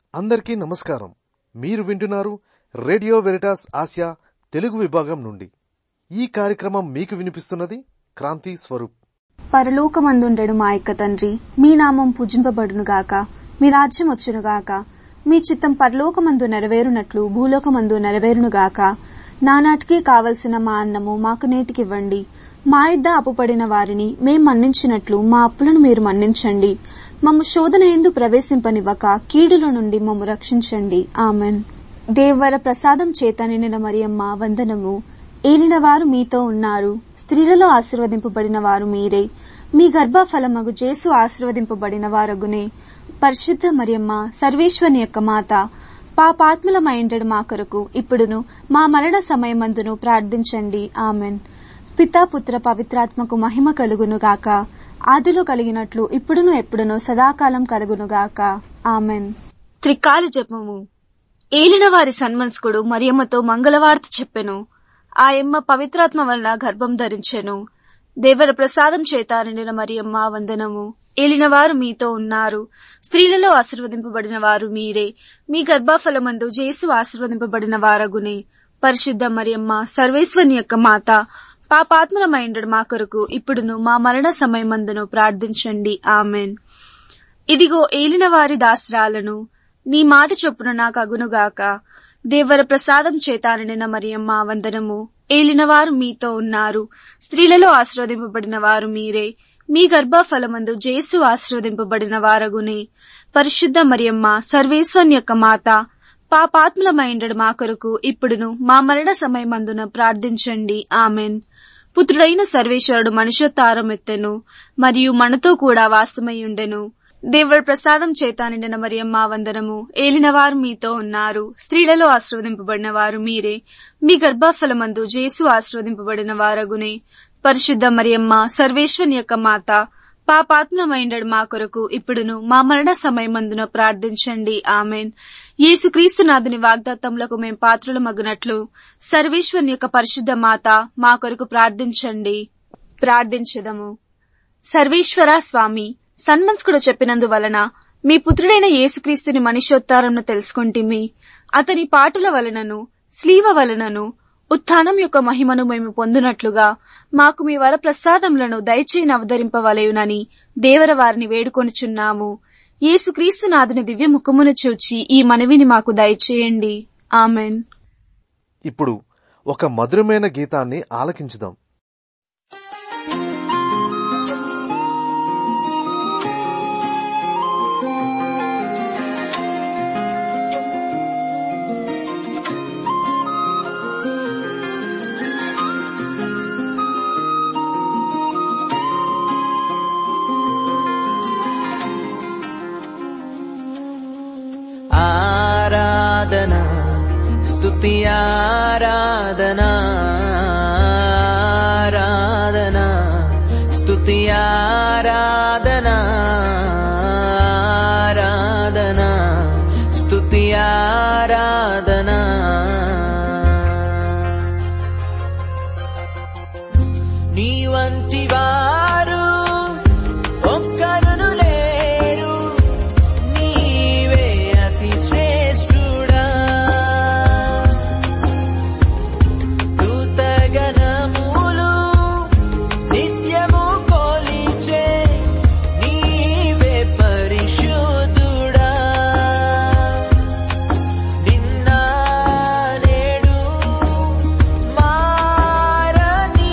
అందరికీ నమస్కారం మీరు వింటున్నారు రేడియో వెరిటాస్ ఆసియా తెలుగు విభాగం నుండి ఈ కార్యక్రమం మీకు వినిపిస్తున్నది క్రాంతి స్వరూప్ పరలోకమందుండెడు మా యొక్క తండ్రి మీ నామం పూజింపబడునుగాక మీ రాజ్యం వచ్చునుగాక మీ చిత్తం పరలోకమందు నెరవేరునట్లు భూలోకమందు నెరవేరునుగాక నానాటికి కావలసిన మా అన్నము మాకు నేటికివ్వండి మా ఇద్ద అప్పుపడిన వారిని మేం మన్నించినట్లు మా అప్పులను మీరు మన్నించండి మమ్ము శోధన ఎందు ప్రవేశింపనివ్వక కీడుల నుండి మమ్ము రక్షించండి ఆమెన్ దేవర ప్రసాదం చేత నిండిన మరియమ్మ వందనము ఏలినవారు మీతో ఉన్నారు స్త్రీలలో ఆశీర్వదింపబడిన వారు మీరే మీ గర్భఫలమగు జేసు ఆశీర్వదింపబడిన వారగునే పరిశుద్ధ మరియమ్మ సర్వేశ్వని యొక్క మాత పాపాత్ములమైండడు మా కొరకు ఇప్పుడును మా మరణ సమయమందును ప్రార్థించండి ఆమెన్ పితా పుత్ర పవిత్రాత్మకు మహిమ కలుగును గాక ఆదిలో కలిగినట్లు ఇప్పుడును ఎప్పుడును సదాకాలం కలుగునుగాక ఆమెన్ త్రికాల జపము ఏలిన వారి సన్మనస్కుడు మరియమ్మతో మంగళవార్త చెప్పెను ఆయమ్మ పవిత్రాత్మ వలన గర్భం ధరించెను దేవర ప్రసాదం చేత నిండిన మరియమ్మ వందనము ఏలినవారు మీతో ఉన్నారు స్త్రీలలో ఆశీర్వదింపబడిన వారు మీరే మీ గర్భఫలమందు జేసు ఆశీర్వదింపబడిన వారగునే పరిశుద్ధ మరియమ్మ సర్వేశ్వని యొక్క మాత పాపాత్మలమైండడు మా కొరకు ఇప్పుడును మా మరణ సమయమందును ప్రార్థించండి ఆమెన్ ఇదిగో ఏలిన వారి దాసరాలను నీ మాట చొప్పున నాకు అగునుగాక దేవర ప్రసాదం చేత నిండిన మరియమ్మ వందనము ఏలినవారు మీతో ఉన్నారు స్త్రీలలో ఆశీర్వదింపబడిన వారు మీరే మీ గర్భఫలమందు జేసు ఆశీర్వదింపబడిన వారగునే పరిశుద్ధ మరియమ్మ సర్వేశ్వని యొక్క మాత పాపాత్ములమైండడు మా కొరకు ఇప్పుడును మా మరణ సమయమందున ప్రార్థించండి ఆమెన్ పుత్రుడైన సర్వేశ్వరుడు మనుష్యోత్తారం ఎత్తెను మరియు మనతో కూడా వాసమయ్యుండెను దేవుడి ప్రసాదం చేత నిండిన మరియమ్మ వందనము ఏలినవారు మీతో ఉన్నారు స్త్రీలలో ఆశీర్వదింపబడిన వారు మీరే మీ గర్భఫలమందు జేసు ఆశీర్వదింపబడిన వారగునే పరిశుద్ధ మరియమ్మ సర్వేశ్వని యొక్క మాత పాపాత్మమైండడు మా కొరకు ఇప్పుడును మా మరణ సమయమందున ప్రార్థించండి ఆమెన్ యేసుక్రీస్తు నాథుని వాగ్దాత్తములకు మేం పాత్రలు మగునట్లు సర్వేశ్వని యొక్క పరిశుద్ధ మాత మా కొరకు ప్రార్థించండి ప్రార్థించదము సర్వేశ్వర స్వామి సన్మంస్కుడు చెప్పినందువలన మీ పుత్రుడైన యేసుక్రీస్తుని మనిషోత్తారంను తెలుసుకుంటిమి అతని పాటల వలనను స్లీవ వలనను ఉత్థానం యొక్క మహిమను మేము పొందునట్లుగా మాకు మీ వర ప్రసాదములను దయచేయని అవతరింపవలయునని దేవర వారిని వేడుకొనుచున్నాము యేసుక్రీస్తు నాథుని దివ్య ముఖమును చూచి ఈ మనవిని మాకు దయచేయండి ఆమెన్ ఇప్పుడు ఒక మధురమైన గీతాన్ని ఆలకించుదాం ఆరాధన స్తుతి ఆరాధన ఆరాధన స్తుతి ఆరాధన ఆరాధన స్తుతి ఆరాధన నీ వంటి వారు ఒక్కరును లేరు నీవే అతి శ్రేష్ఠుడా దూతగణములు నిత్యము కొలిచే నీవే పరిశుద్ధుడా నిన్న నేడు మారని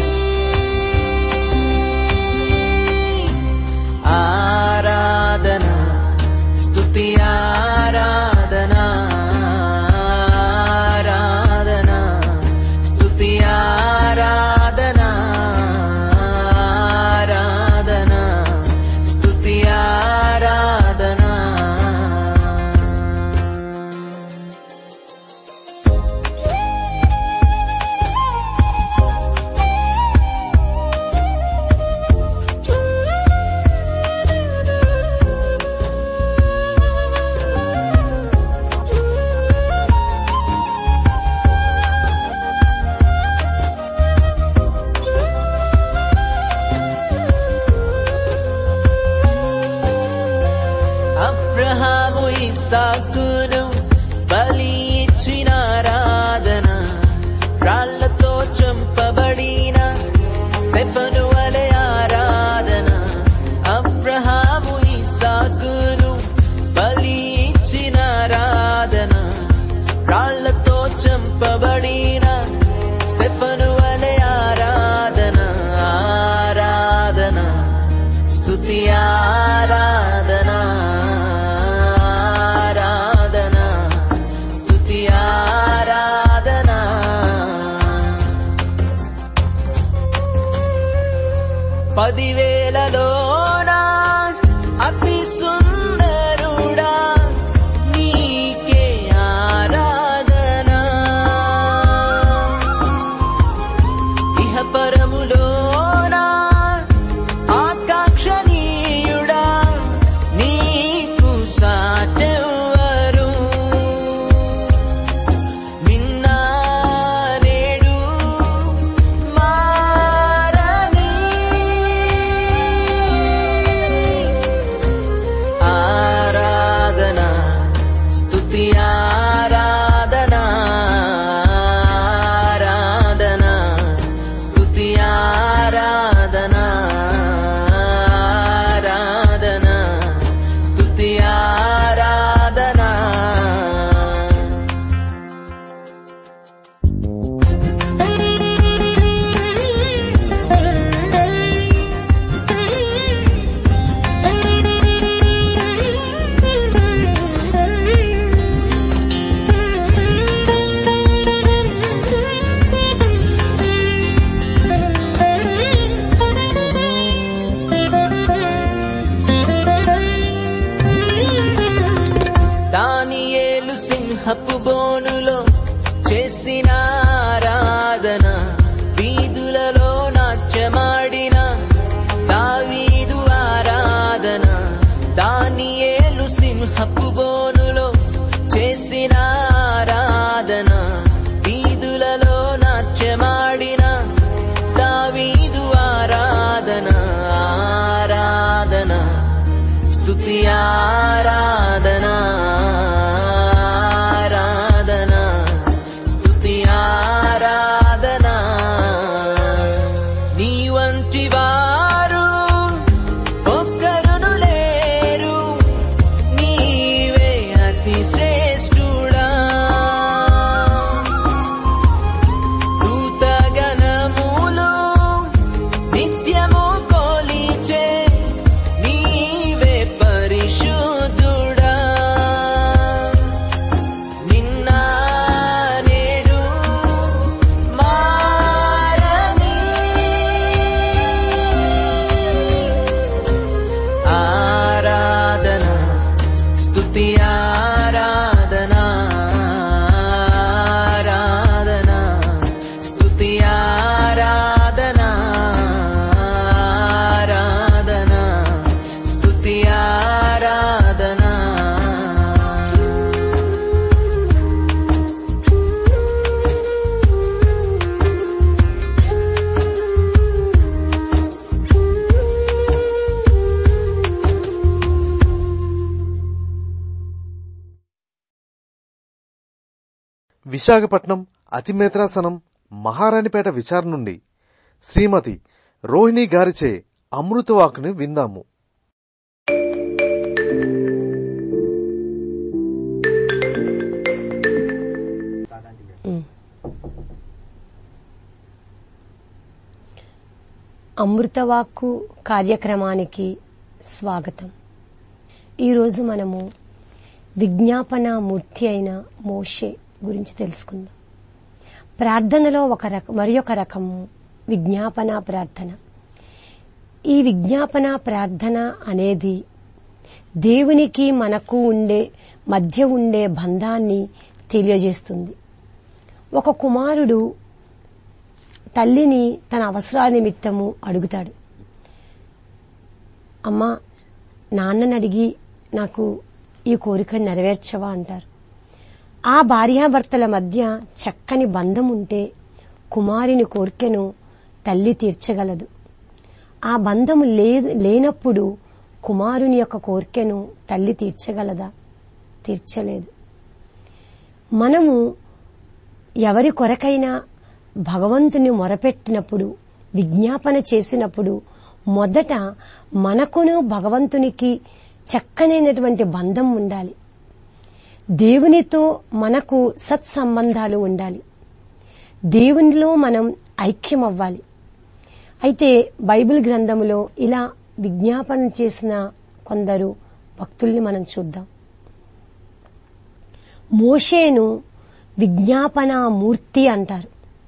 ఆరాధన స్తుతి ఆరాధన ఆరాధన స్తుతి ఆరాధన ఆరాధన స్తుతి ఆరాధన ఇసాకును బలి ఇచ్చిన ఆరాధన రాళ్లతో చంపబడిన స్టెఫను వలె ఆరాధన అబ్రహాము ఇసాకును బలి ఇచ్చిన ఆరాధన రాళ్లతో చంపబడిన స్టెఫను వలె ఆరాధన ఆరాధన స్తుతి ఆరాధన ఆరాధన స్తుతి ఆరాధన పదివేలలోనా అతి సుందరుడా నీకే ఆరాధన ఇహ పరములోనా ఆకాక్షణీయుడా నీకు సాటెవరు నిన్న నేడు మారని ఆరాధన స్తుతి ఆరాధన ఆరాధన స్తుతి ఆరాధన ఆరాధన స్తుతి ఆరాధన దానియేలు సింహపు బోనులో చేసిన ఆరాధన వీధులలో నాట్యమాడిన దావీదు ఆరాధన దానియేలు సింహపు బోనులో చేసిన ఆరాధన వీధులలో నాట్యమాడిన దావీదు ఆరాధన ఆరాధన స్తుతి ఆరాధన ఆరాధన స్తుతి ఆరాధన నీ వంటి వారు ఒక్కరును లేరు నీవే అతి శ్రేష్ఠుడా దూతగణములు నిత్యము కోలిచే నీవే పరిశుద్ధుడా నిన్న నేడు మారని ఆరాధన స్తుతి ఆరాధన ఆరాధన స్తుతి ఆరాధన ఆరాధన స్తుతి ఆరాధన విశాఖపట్నం అతిమేత్రాసనం మహారాణిపేట విచారణ నుండి శ్రీమతి రోహిణి గారిచే అమృతవాకుని విందాము అమృతవాక్కు కార్యక్రమానికి స్వాగతం ఈరోజు మనము విజ్ఞాపన మూర్తి అయిన మోషే గురించి తెలుసుకుందాం ప్రార్థనలో ఒక రక మరి ఒక రకము విజ్ఞాపన ప్రార్థన ఈ విజ్ఞాపన ప్రార్థన అనేది దేవునికి మనకు ఉండే మధ్య ఉండే బంధాన్ని తెలియజేస్తుంది ఒక కుమారుడు తల్లిని తన అవసరాల నిమిత్తము అడుగుతాడు అమ్మా నాన్నని అడిగి నాకు ఈ కోరిక నెరవేర్చవా అంటారు ఆ భార్యాభర్తల మధ్య చక్కని బంధం ఉంటే కుమారుని కోరికను తల్లి తీర్చగలదు ఆ బంధము లే లేనప్పుడు కుమారుని యొక్క కోరికను తల్లి తీర్చగలదా తీర్చలేదు మనము ఎవరి కొరకైనా భగవంతుని మొరపెట్టినప్పుడు విజ్ఞాపన చేసినప్పుడు మొదట మనకును భగవంతునికి చక్కనైనటువంటి బంధం ఉండాలి దేవునితో మనకు సత్సంబంధాలు ఉండాలి దేవునిలో మనం ఐక్యం అవ్వాలి అయితే బైబిల్ గ్రంథములో ఇలా విజ్ఞాపన చేసిన కొందరు భక్తుల్ని మనం చూద్దాం మోషేను విజ్ఞాపన మూర్తి అంటారు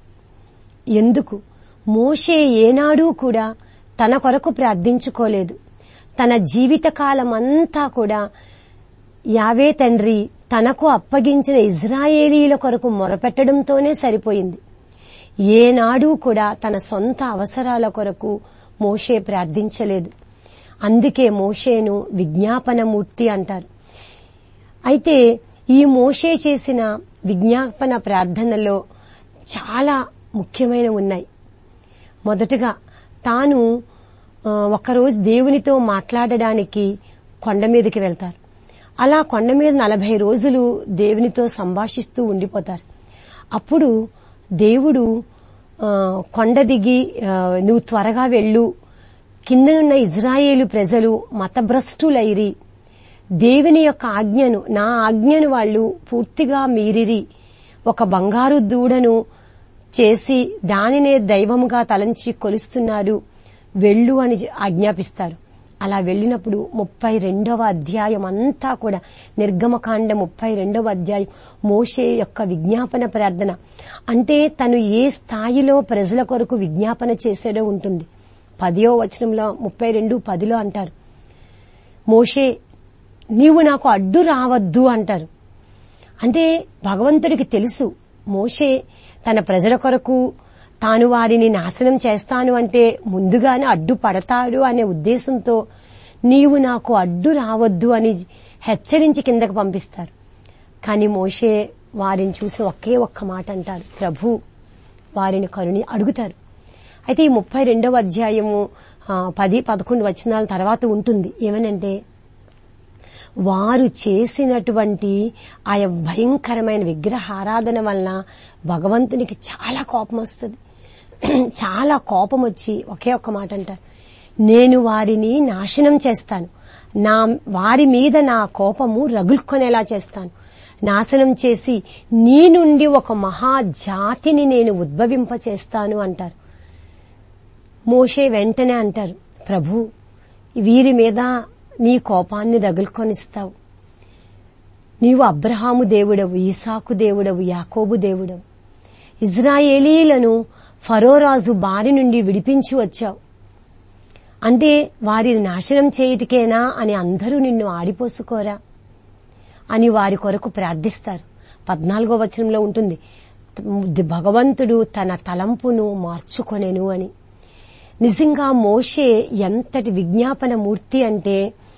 ఎందుకు మోషే ఏనాడూ కూడా తన కొరకు ప్రార్థించుకోలేదు తన జీవితకాలం అంతా కూడా యావే తండ్రి తనకు అప్పగించిన ఇజ్రాయేలీల కొరకు మొరపెట్టడంతోనే సరిపోయింది ఏనాడూ కూడా తన సొంత అవసరాల కొరకు మోషే ప్రార్థించలేదు అందుకే మోషేను విజ్ఞాపన మూర్తి అంటారు అయితే ఈ మోషే చేసిన విజ్ఞాపన ప్రార్థనలో చాలా ముఖ్యమైన ఉన్నాయి మొదటగా తాను ఆ, ఒకరోజు దేవునితో మాట్లాడడానికి కొండ మీదకి వెళ్తారు అలా కొండ మీద నలభై రోజులు దేవునితో సంభాషిస్తూ ఉండిపోతారు అప్పుడు దేవుడు ఆ, కొండ దిగి ఆ, నువ్వు త్వరగా వెళ్ళు కింద ఉన్న ఇజ్రాయేలు ప్రజలు మతభ్రష్టులైరి దేవుని యొక్క ఆజ్ఞను నా ఆజ్ఞను వాళ్ళు పూర్తిగా మీరిరి ఒక బంగారు దూడను చేసి దానినే దైవముగా తలంచి కొలుస్తున్నారు వెళ్ళు అని ఆజ్ఞాపిస్తారు అలా వెళ్ళినప్పుడు ముప్పై రెండవ అధ్యాయం అంతా కూడా నిర్గమకాండ ముప్పై రెండవ అధ్యాయం మోషే యొక్క విజ్ఞాపన ప్రార్థన అంటే తను ఏ స్థాయిలో ప్రజల కొరకు విజ్ఞాపన చేసేదో ఉంటుంది పదియో వచనంలో ముప్పై రెండు పదిలో అంటారు మోషే నీవు నాకు అడ్డు రావద్దు అంటారు అంటే భగవంతుడికి తెలుసు మోషే తన ప్రజల కొరకు తాను వారిని నాశనం చేస్తాను అంటే ముందుగానే అడ్డు పడతాడు అనే ఉద్దేశంతో నీవు నాకు అడ్డు రావద్దు అని హెచ్చరించి కిందకు పంపిస్తారు కానీ మోషే వారిని చూసి ఒకే ఒక్క మాట అంటారు ప్రభు వారిని కరుణి అడుగుతారు అయితే ఈ ముప్పై రెండవ అధ్యాయము ఆ, పది పదకొండు వచనాల తర్వాత ఉంటుంది ఏమనంటే వారు చేసినటువంటి ఆయా భయంకరమైన విగ్రహారాధన వలన భగవంతునికి చాలా కోపం వస్తుంది చాలా కోపం వచ్చి ఒకే ఒక్క మాట అంటారు నేను వారిని నాశనం చేస్తాను నా వారి మీద నా కోపము రగులుకొనేలా చేస్తాను నాశనం చేసి నీ నుండి ఒక మహా జాతిని నేను ఉద్భవింప చేస్తాను అంటారు మోషే వెంటనే అంటారు ప్రభు వీరి మీద నీ కోపాన్ని రగులుకొనిస్తావు నీవు అబ్రహాము దేవుడవు ఈసాకు దేవుడవు యాకోబు దేవుడవు ఇజ్రాయేలీలను ఫరోరాజు బారి నుండి విడిపించి వచ్చావు అంటే వారిని నాశనం చేయుటికేనా అని అందరూ నిన్ను ఆడిపోసుకోరా అని వారి కొరకు ప్రార్థిస్తారు పద్నాలుగో వచనంలో ఉంటుంది భగవంతుడు తన తలంపును మార్చుకొనెను అని నిజంగా మోషే ఎంతటి విజ్ఞాపన మూర్తి అంటే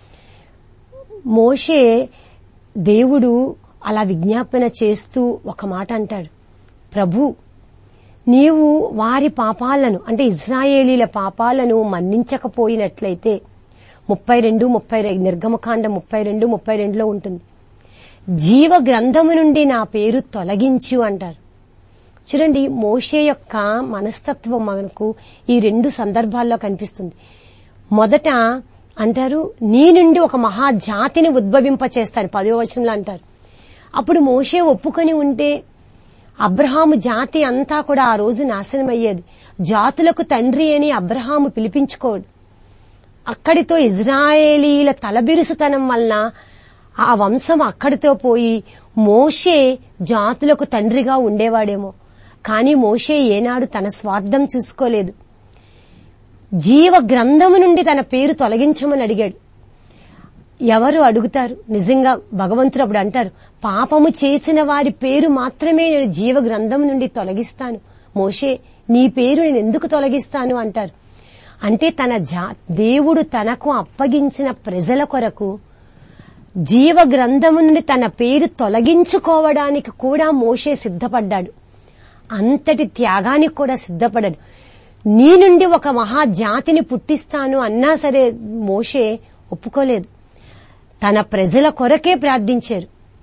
మోషే దేవుడు అలా విజ్ఞాపన చేస్తూ ఒక మాట అంటాడు ప్రభు నీవు వారి పాపాలను అంటే ఇజ్రాయేలీల పాపాలను మన్నించకపోయినట్లయితే ముప్పై రెండు ముప్పై నిర్గమకాండ ముప్పై రెండు ముప్పై రెండులో ఉంటుంది జీవ గ్రంథము నుండి నా పేరు తొలగించు అంటారు చూడండి మోషే యొక్క మనస్తత్వం మనకు ఈ రెండు సందర్భాల్లో కనిపిస్తుంది మొదట అంటారు నీ నుండి ఒక మహా జాతిని ఉద్భవింప చేస్తాను పదో వచనంలో అంటారు అప్పుడు మోషే ఒప్పుకొని ఉంటే అబ్రహాము జాతి అంతా కూడా ఆ రోజు నాశనం అయ్యేది జాతులకు తండ్రి అని అబ్రహాము పిలిపించుకోడు అక్కడితో ఇజ్రాయేలీల తలబిరుసుతనం వలన ఆ వంశం అక్కడితో పోయి మోషే జాతులకు తండ్రిగా ఉండేవాడేమో కానీ మోషే ఏనాడు తన స్వార్థం చూసుకోలేదు జీవ గ్రంథము నుండి తన పేరు తొలగించమని అడిగాడు ఎవరు అడుగుతారు నిజంగా భగవంతుడు అప్పుడు అంటారు పాపము చేసిన వారి పేరు మాత్రమే నేను జీవ గ్రంథం నుండి తొలగిస్తాను మోషే నీ పేరు నేను ఎందుకు తొలగిస్తాను అంటారు అంటే తన జా దేవుడు తనకు అప్పగించిన ప్రజల కొరకు జీవ గ్రంథము నుండి తన పేరు తొలగించుకోవడానికి కూడా మోషే సిద్ధపడ్డాడు అంతటి త్యాగానికి కూడా సిద్ధపడాడు నీ నుండి ఒక మహా జాతిని పుట్టిస్తాను అన్నా సరే మోషే ఒప్పుకోలేదు తన ప్రజల కొరకే ప్రార్థించారు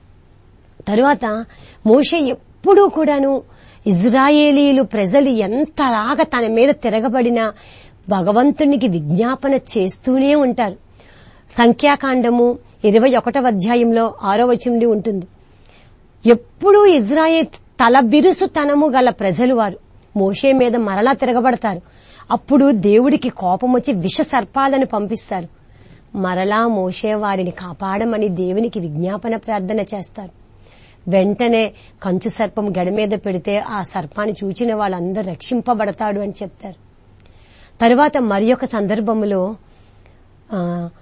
తరువాత మోషే ఎప్పుడూ కూడాను ఇజ్రాయేలీలు ప్రజలు ఎంతలాగా తన మీద తిరగబడినా భగవంతునికి విజ్ఞాపన చేస్తూనే ఉంటారు సంఖ్యాకాండము ఇరవై ఒకటవ అధ్యాయంలో ఆరో వచనంలో ఉంటుంది ఎప్పుడూ ఇజ్రాయేల్ తల బిరుసుతనము గల ప్రజలు వారు మోషే మీద మరలా తిరగబడతారు అప్పుడు దేవుడికి కోపం వచ్చి విష సర్పాలను పంపిస్తారు మరలా మోషే వారిని కాపాడమని దేవునికి విజ్ఞాపన ప్రార్థన చేస్తారు వెంటనే కంచు సర్పం గడ మీద పెడితే ఆ సర్పాన్ని చూచిన వాళ్ళందరూ రక్షింపబడతాడు అని చెప్తారు తరువాత మరి ఒక సందర్భంలో ఆ,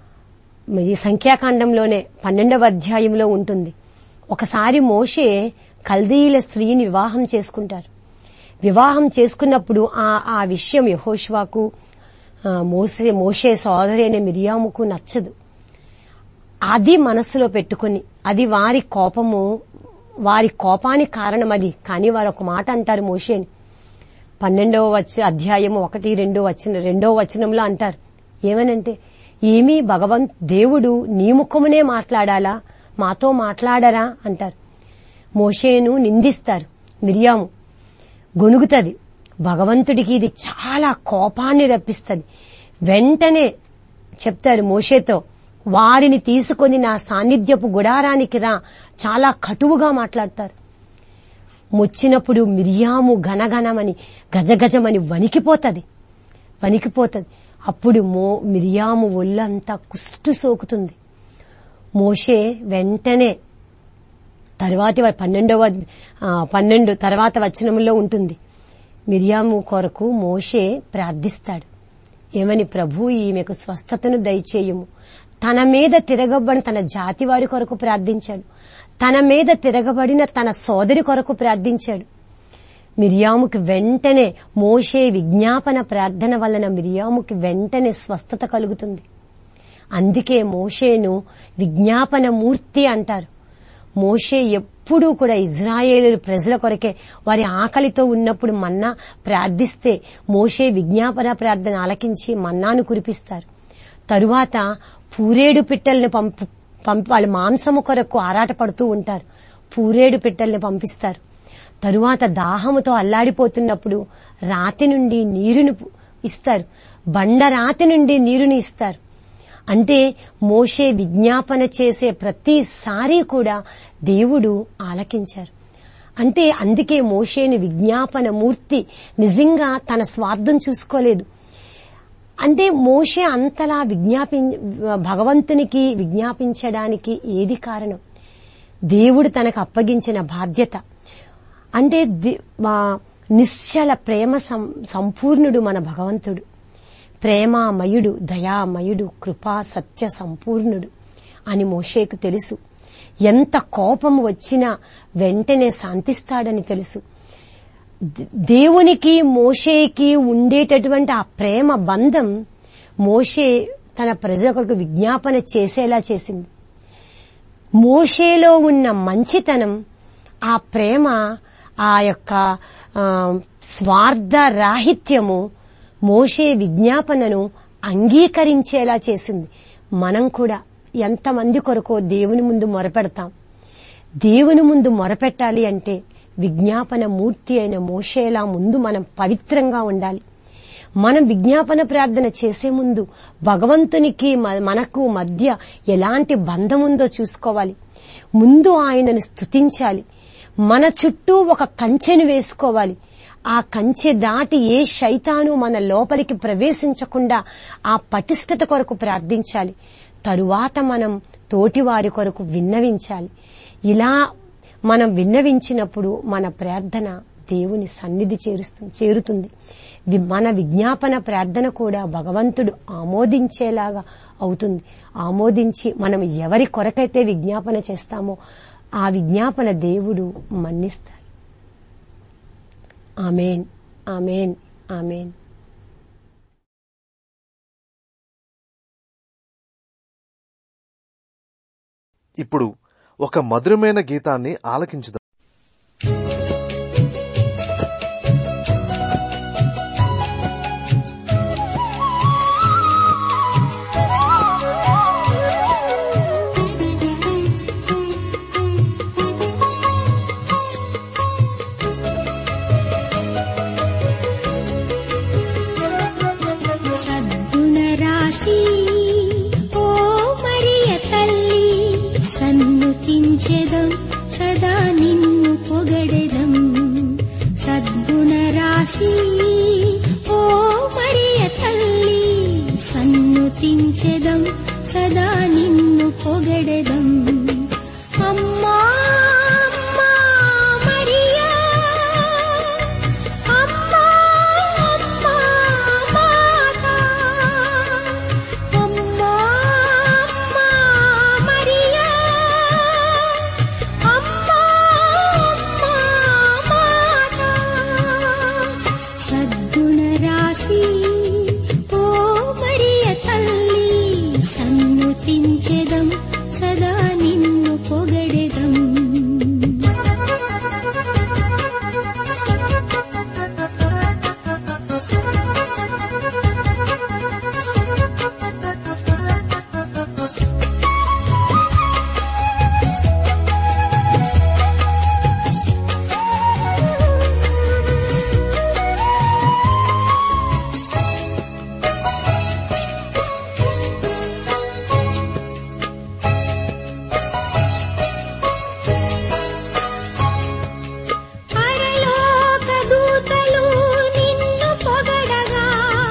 ఈ సంఖ్యాకాండంలోనే పన్నెండవ అధ్యాయంలో ఉంటుంది ఒకసారి మోషే కల్దీల స్త్రీని వివాహం చేసుకుంటారు వివాహం చేసుకున్నప్పుడు ఆ ఆ విషయం యహోష్వాకు ఆ, మోసే మోషే సోదరి అనే మిరియాముకు నచ్చదు అది మనస్సులో పెట్టుకుని అది వారి కోపము వారి కోపానికి కారణం అది కానీ వారు ఒక మాట అంటారు మోషేని పన్నెండవ వచ్చ అధ్యాయము ఒకటి రెండో వచన రెండవ వచనంలో అంటారు ఏమనంటే ఏమీ భగవంత్ దేవుడు నీ ముఖమునే మాట్లాడాలా మాతో మాట్లాడరా అంటారు మోషేను నిందిస్తారు మిరియాము గొనుగుతుంది భగవంతుడికి ఇది చాలా కోపాన్ని రప్పిస్తుంది వెంటనే చెప్తారు మోషేతో వారిని తీసుకొని నా సాన్నిధ్యపు గుడారానికి రా చాలా కటువుగా మాట్లాడతారు మొచ్చినప్పుడు మిరియాము ఘనఘనమని గజగజమని వణికిపోతది వణికిపోతది అప్పుడు మో మిరియాము ఒళ్ళంతా కుష్టు సోకుతుంది మోషే వెంటనే తర్వాతి వ- పన్నెండవ ఆ, పన్నెండు తర్వాత వచనంలో ఉంటుంది మిరియాము కొరకు మోషే ప్రార్థిస్తాడు ఏమని ప్రభు ఈమెకు స్వస్థతను దయచేయము తన మీద తిరగబడిన తన జాతి వారి కొరకు ప్రార్థించాడు తన మీద తిరగబడిన తన సోదరి కొరకు ప్రార్థించాడు మిరియాముకి వెంటనే మోషే విజ్ఞాపన ప్రార్థన వలన మిరియాముకి వెంటనే స్వస్థత కలుగుతుంది అందుకే మోషేను విజ్ఞాపన మూర్తి అంటారు మోషే ఎప్పుడూ కూడా ఇజ్రాయేలు ప్రజల కొరకే వారి ఆకలితో ఉన్నప్పుడు మన్నా ప్రార్థిస్తే మోషే విజ్ఞాపన ప్రార్థన ఆలకించి మన్నాను కురిపిస్తారు తరువాత పూరేడు పిట్టల్ని పంపు పంపి వాళ్ళ మాంసము కొరకు ఆరాటపడుతూ ఉంటారు పూరేడు పిట్టల్ని పంపిస్తారు తరువాత దాహముతో అల్లాడిపోతున్నప్పుడు రాతి నుండి నీరుని పు- ఇస్తారు బండ రాతి నుండి నీరుని ఇస్తారు అంటే మోషే విజ్ఞాపన చేసే ప్రతిసారి కూడా దేవుడు ఆలకించారు అంటే అందుకే మోషేని విజ్ఞాపన మూర్తి నిజంగా తన స్వార్థం చూసుకోలేదు అంటే మోషే అంతలా విజ్ఞాపి భగవంతునికి విజ్ఞాపించడానికి ఏది కారణం దేవుడు తనకు అప్పగించిన బాధ్యత అంటే ది- మా నిశ్చల ప్రేమ సం- సంపూర్ణుడు మన భగవంతుడు ప్రేమామయుడు దయామయుడు కృపా సత్య సంపూర్ణుడు అని మోషేకు తెలుసు ఎంత కోపం వచ్చినా వెంటనే శాంతిస్తాడని తెలుసు ద- దేవునికి మోషేకి ఉండేటటువంటి ఆ ప్రేమ బంధం మోషే తన ప్రజల కొరకు విజ్ఞాపన చేసేలా చేసింది మోషేలో ఉన్న మంచితనం ఆ ప్రేమ ఆ యొక్క ఆ, స్వార్థ రాహిత్యము మోషే విజ్ఞాపనను అంగీకరించేలా చేసింది మనం కూడా ఎంతమంది కొరకో దేవుని ముందు మొరపెడతాం దేవుని ముందు మొరపెట్టాలి అంటే విజ్ఞాపన మూర్తి అయిన మోషేలా ముందు మనం పవిత్రంగా ఉండాలి మనం విజ్ఞాపన ప్రార్థన చేసే ముందు భగవంతునికి మ- మనకు మధ్య ఎలాంటి బంధం ఉందో చూసుకోవాలి ముందు ఆయనను స్తుతించాలి మన చుట్టూ ఒక కంచెను వేసుకోవాలి ఆ కంచె దాటి ఏ శైతాను మన లోపలికి ప్రవేశించకుండా ఆ పటిష్టత కొరకు ప్రార్థించాలి తరువాత మనం తోటివారి కొరకు విన్నవించాలి ఇలా మనం విన్నవించినప్పుడు మన ప్రార్థన దేవుని సన్నిధి చేరుస్తుంది చేరుతుంది వి- మన విజ్ఞాపన ప్రార్థన కూడా భగవంతుడు ఆమోదించేలాగా అవుతుంది ఆమోదించి మనం ఎవరి కొరకైతే విజ్ఞాపన చేస్తామో ఆ విజ్ఞాపన దేవుడు మన్నిస్తాడు ఆమెన్ ఆమెన్ ఆమెన్ ఇప్పుడు ఒక మధురమైన గీతాన్ని ఆలకించుదాం ఆ స్తుతించెదం సదా నిన్ను పొగడెదం సద్గుణ రాశి ఓ మరియ తల్లి సన్నుతించెదం సదా నిన్ను పొగడెదం అమ్మా అమ్మా మరియా అమ్మా అమ్మా మాతా అమ్మా అమ్మా మరియా అమ్మా అమ్మా మాతా సద్గుణ రాశి ఓ మరియ తల్లి సన్నుతించెదం సదా నిన్ను పొగడెదం పరలోక దూతలు నిన్ను పొగడగా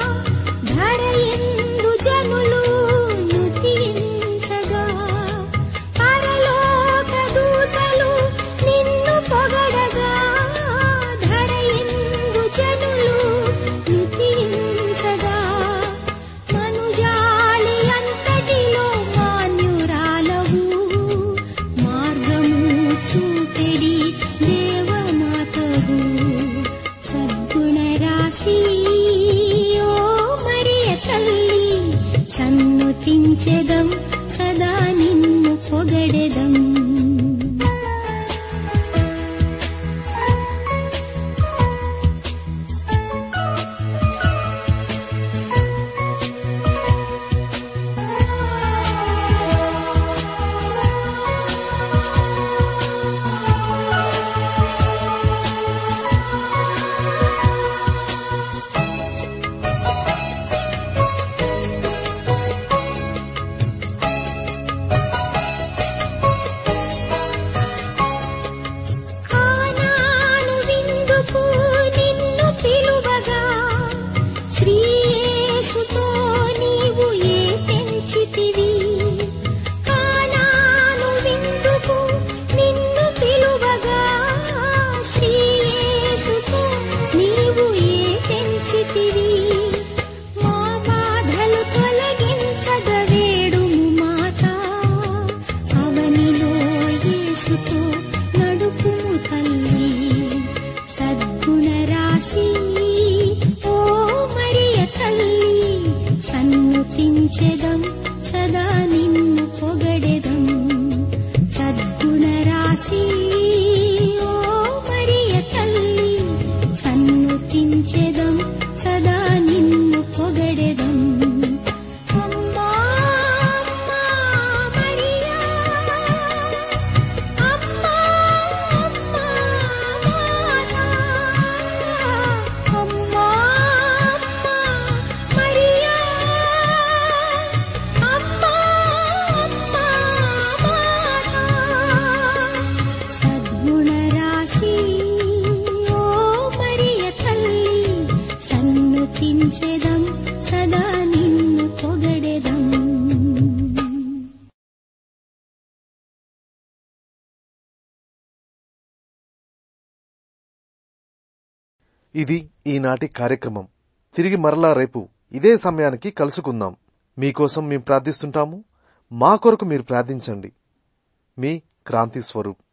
ధరయందు జనులు నుతించగా పరలోక దూతలు నిన్ను పొగడగా ధరయందు జనులు నుతించగా మనుజాలి అంతటిలో మాన్యురాలవు మార్గము చూపెడి దేవమాతవు సద్గుణ రాశి ఓ మరియ తల్లి సన్నుతించెదం సదా నిన్ను పొగడెదం కానాను విందుకు నిన్ను పిలువగా శ్రీయేసుతో నీవు ఏ పెంచితివి కానాను విందుకు నిన్ను పిలువగా శ్రీయేసుతో నీవు ఏ పెంచితివి మా బాధలు తొలగించగ వేడుము మాతా అవనిలో యేసుతో నడుపుము తల్లి సద్గుణ రాశి ఓ మరియ తల్లి సన్నుతించెదం సదా నిన్ను పొగడెదం సద్గుణ రాశి ఓ మరియ తల్లి సన్నుతించెదం సదా నిన్ను పొగడెదం అమ్మా అమ్మా మరియా అమ్మా అమ్మా మాతా అమ్మా అమ్మా మరియా అమ్మా అమ్మా మాతా సద్గుణ రాశి ఓ మరియ తల్లి సన్నుతించెదం సదా నిన్ను పొగడెదం ఇది ఈనాటి కార్యక్రమం తిరిగి మరలా రేపు ఇదే సమయానికి కలుసుకుందాం మీకోసం మేము ప్రార్థిస్తుంటాము మా కొరకు మీరు ప్రార్థించండి మీ క్రాంతి స్వరూప్